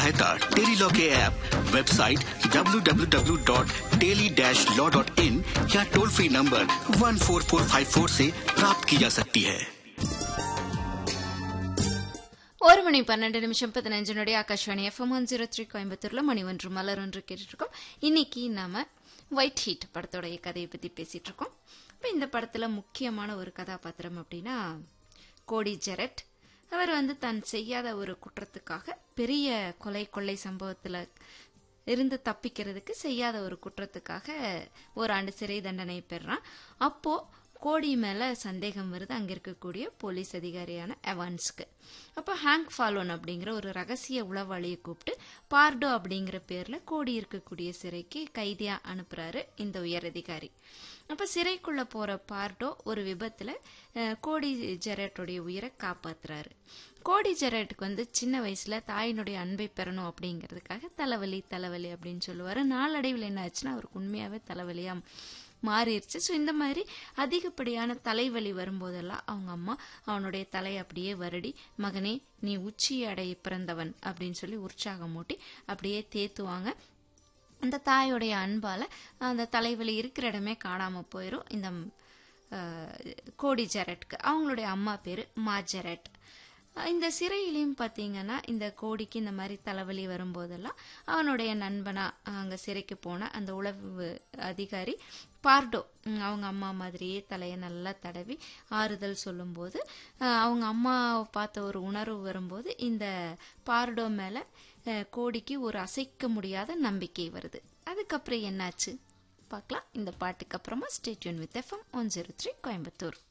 सहायता tele law के app website www.teli-law.in या टोल फ्री नंबर 14454 से प्राप्त की जा सकती है ஒரு மணி பன்னெண்டு நிமிஷம் பதினஞ்சினுடைய Akashvani FM one zero three கோயம்புத்தூர்ல மணி ஒன்று மலர் ஒன்று கேட்டுட்டு இருக்கோம் இன்னைக்கு நாம ஒயிட் ஹீட் படத்தோடைய கதையை பத்தி பேசிட்டு இருக்கோம் இப்போ இந்த படத்துல முக்கியமான ஒரு கதாபாத்திரம் அப்படின்னா கோடி ஜெரட் அவர் வந்து தான் செய்யாத ஒரு குற்றத்துக்காக பெரிய கொலை கொள்ளை சம்பவத்துல இருந்து தப்பிக்கிறதுக்கு செய்யாத ஒரு குற்றத்துக்காக ஒரு ஆண்டு சிறை தண்டனை பெறான் அப்போ கோடி மேல சந்தேகம் வருது அங்க இருக்கக்கூடிய போலீஸ் அதிகாரியான எவான்ஸ்க்கு அப்போ ஹேங்க் ஃபாலோன் அப்படிங்கிற ஒரு ரகசிய உளவாளியை கூப்பிட்டு பார்டோ அப்படிங்கிற பேர்ல கோடி இருக்கக்கூடிய சிறைக்கு கைதியா அனுப்புறாரு இந்த உயர் அதிகாரி அப்ப சிறைக்குள்ள போற பார்டோ ஒரு விபத்துல அஹ், கோடி ஜெரட்டோடைய உயிரை காப்பாத்துறாரு கோடி ஜெரட்டுக்கு வந்து சின்ன வயசுல தாயினுடைய அன்பை பெறணும் அப்படிங்கிறதுக்காக தலைவலி தலைவலி அப்படின்னு சொல்லுவாரு நாளடைவில் என்ன ஆச்சுன்னா அவருக்கு உண்மையாவே தலைவலியா மாறிடுச்சு ஸோ இந்த மாதிரி அதிகப்படியான தலைவலி வரும்போதெல்லாம் அவங்க அம்மா அவனுடைய தலையை அப்படியே வருடி மகனே நீ உச்சி அடைய பிறந்தவன் அப்படின்னு சொல்லி உற்சாகம் மூட்டி அப்படியே தேத்துவாங்க அந்த தாயோடைய அன்பால அந்த தலைவலி இருக்கிற இடமே காணாம போயிடும் இந்த அஹ், கோடி ஜெரட்க்கு அவங்களுடைய அம்மா பேரு மா ஜெரட் இந்த சிறையிலையும் பார்த்தீங்கன்னா இந்த கோடிக்கு இந்த மாதிரி தலைவலி வரும்போதெல்லாம் அவனுடைய நண்பனா அங்க சிறைக்கு போன அந்த உளவு அதிகாரி பார்டோ உம், அவங்க அம்மா மாதிரியே தலையை நல்லா தடவி ஆறுதல் சொல்லும்போது அஹ், அவங்க அம்மாவை பார்த்த ஒரு உணர்வு வரும்போது இந்த பார்டோ மேல அஹ், கோடிக்கு ஒரு அசைக்க முடியாத நம்பிக்கை வருது அதுக்கப்புறம் என்னாச்சு பார்க்கலாம் இந்த பாட்டுக்கு அப்புறமா stay tuned with FM one zero three Coimbatore